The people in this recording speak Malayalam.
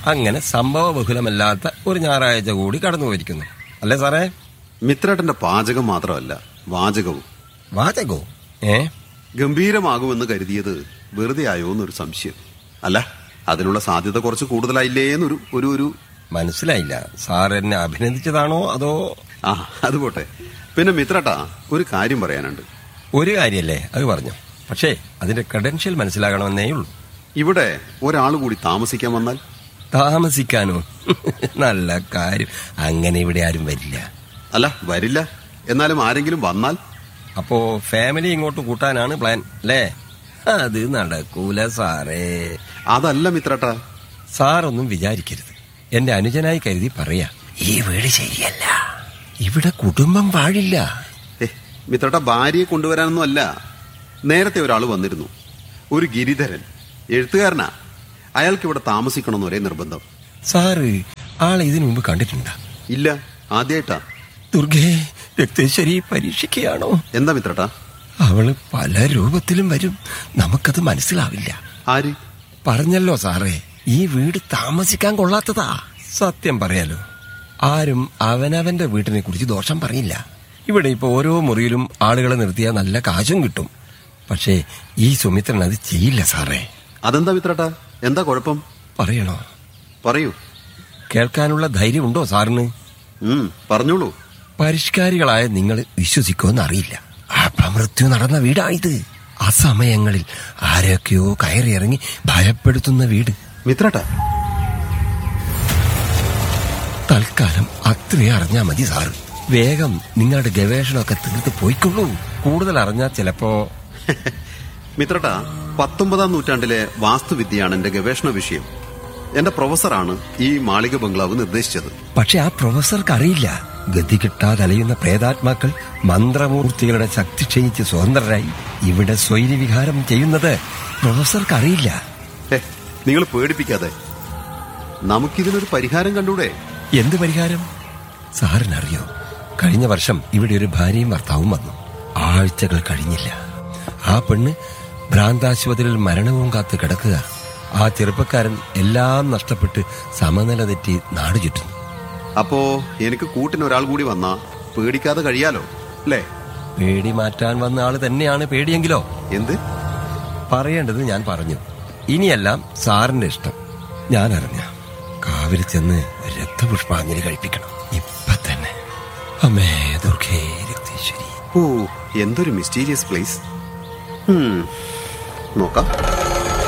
അങ്ങനെ സംഭവ ബഹുലമല്ലാത്ത ഒരു ഞായറാഴ്ച കൂടി കടന്നു പോയിരിക്കുന്നു അല്ലേ സാറേ മിത്രേട്ടന്റെ പാചകം മാത്രമല്ല വാചകവും വാചകോ ഏ ഗംഭീരമാകുമെന്ന് കരുതിയത് വെറുതെ ആയോ എന്നൊരു സംശയം അല്ല അതിനുള്ള സാധ്യത കുറച്ച് കൂടുതലായില്ലേ എന്നൊരു ഒരു ഒരു മനസ്സിലായില്ല സാർ എന്നെ അഭിനന്ദിച്ചതാണോ അതോ ആ അത് പോട്ടെ പിന്നെ മിത്രേട്ടാ ഒരു കാര്യം പറയാനുണ്ട് ഒരു കാര്യല്ലേ അത് പറഞ്ഞു പക്ഷേ അതിന്റെ ക്രെഡൻഷ്യൽ മനസ്സിലാകണമെന്നേ ഉള്ളൂ ഇവിടെ ഒരാൾ കൂടി താമസിക്കാൻ വന്നാൽ താമസിക്കാനോ നല്ല കാര്യം അങ്ങനെ ഇവിടെ ആരും വരില്ല അല്ല വരില്ല എന്നാലും ആരെങ്കിലും വന്നാൽ അപ്പോ ഫാമിലി ഇങ്ങോട്ട് കൂട്ടാനാണ് പ്ലാൻ അല്ലേ അത് നടക്കൂല സാറേ അതല്ല മിത്രേട്ടാ സാറൊന്നും വിചാരിക്കരുത് എന്റെ അനുജനായി കരുതി പറയാ ഈ വീട് ശരിയല്ല ഇവിടെ കുടുംബം വാഴില്ല ഏ മിത്രേട്ട ഭാര്യയെ കൊണ്ടുവരാനൊന്നും അല്ല നേരത്തെ ഒരാൾ വന്നിരുന്നു ഒരു ഗിരിധരൻ എഴുത്തുകാരനാ അയാൾക്ക് ഇവിടെ താമസിക്കണമെന്ന് ഒരേ നിർബന്ധം സാറ് ആളെ ഇതിനു മുമ്പ് കണ്ടിട്ടുണ്ടാ ഇല്ല ആദ്യമായിട്ടാ ദുർഗേ രക്തേശ്വരി പരീക്ഷിക്കുകയാണോ എന്താ മിത്രേട്ടാ അവള് പല രൂപത്തിലും വരും നമുക്കത് മനസ്സിലാവില്ല ആര് പറഞ്ഞല്ലോ സാറേ ഈ വീട് താമസിക്കാൻ കൊള്ളാത്തതാ സത്യം പറയാലോ ആരും അവനവന്റെ വീട്ടിനെ കുറിച്ച് ദോഷം പറയില്ല ഇവിടെ ഇപ്പൊ ഓരോ മുറിയിലും ആളുകളെ നിർത്തിയാൽ നല്ല കാശും കിട്ടും പക്ഷേ ഈ സുമിത്രൻ അത് ചെയ്യില്ല സാറേ അതെന്താ മിത്രേട്ടാ എന്താ കുഴപ്പം പറയണോ പറയൂ കേൾക്കാനുള്ള ധൈര്യമുണ്ടോ സാറിന് ഉം പറഞ്ഞോളൂ പരിഷ്കാരികളായ നിങ്ങൾ വിശ്വസിക്കുമെന്ന് അറിയില്ല അപമൃത്യു നടന്ന വീടായത് ആ സമയങ്ങളിൽ ആരൊക്കെയോ കയറിയിറങ്ങി ഭയപ്പെടുത്തുന്ന വീട് മിത്രേട്ടാ തൽക്കാലം അത്രേ അറിഞ്ഞാ മതി സാറ് വേഗം നിങ്ങളുടെ ഗവേഷണമൊക്കെ തീർത്ത് പോയിക്കൊള്ളൂ കൂടുതൽ അറിഞ്ഞാൽ ചിലപ്പോ മിത്രേട്ടാ പത്തൊമ്പതാം നൂറ്റാണ്ടിലെ വാസ്തുവിദ്യയാണ് എന്റെ ഗവേഷണ വിഷയം എന്റെ പ്രൊഫസറാണ് ഈ മാളിക ബംഗ്ലാവ് നിർദ്ദേശിച്ചത് പക്ഷെ ആ പ്രൊഫസർക്ക് അറിയില്ല ഗതി കിട്ടാതെ അലയുന്ന പ്രേതാത്മാക്കൾ മന്ത്രമൂർത്തികളുടെ ശക്തി ക്ഷയിച്ച് സ്വതന്ത്രരായി ഇവിടെ സ്വൈര്യവിഹാരം ചെയ്യുന്നത് പ്രൊഫസർക്ക് അറിയില്ല ഹേ, നിങ്ങൾ പേടിപ്പിക്കാതെ നമുക്കിതിനൊരു പരിഹാരം കണ്ടൂടെ എന്ത് പരിഹാരം സാറിനറിയോ കഴിഞ്ഞ വർഷം ഇവിടെ ഒരു ഭാര്യയും ഭർത്താവും വന്നു ആഴ്ചകൾ കഴിഞ്ഞില്ല ആ പെണ്ണ് ഭ്രാന്താശുപത്രിയിൽ മരണവും കാത്ത് കിടക്കുക ആ ചെറുപ്പക്കാരൻ എല്ലാം നഷ്ടപ്പെട്ട് സമനില തെറ്റി നാട് ചുറ്റുന്നു അപ്പോ എനിക്ക് കൂട്ടിന് ഒരാൾ കൂടി വന്നാ പേടിക്കാതെ കഴിയാലോ അല്ലേ പേടി മാറ്റാൻ വന്ന ആള് തന്നെയാണ് പേടിയെങ്കിലോ എന്ത് പറയേണ്ടത് ഞാൻ പറഞ്ഞു ഇനിയെല്ലാം സാറിന്റെ ഇഷ്ടം ഞാൻ അറിഞ്ഞ കാവിൽ ചെന്ന് രക്തപുഷ്പാഞ്ജലി കഴിപ്പിക്കണം ഇപ്പൊ തന്നെ അമ്മേ ദുർഗേ രക്തേശ്വരി ഓ എന്തൊരു മിസ്റ്റീരിയസ് പ്ലേസ് നോക്കാം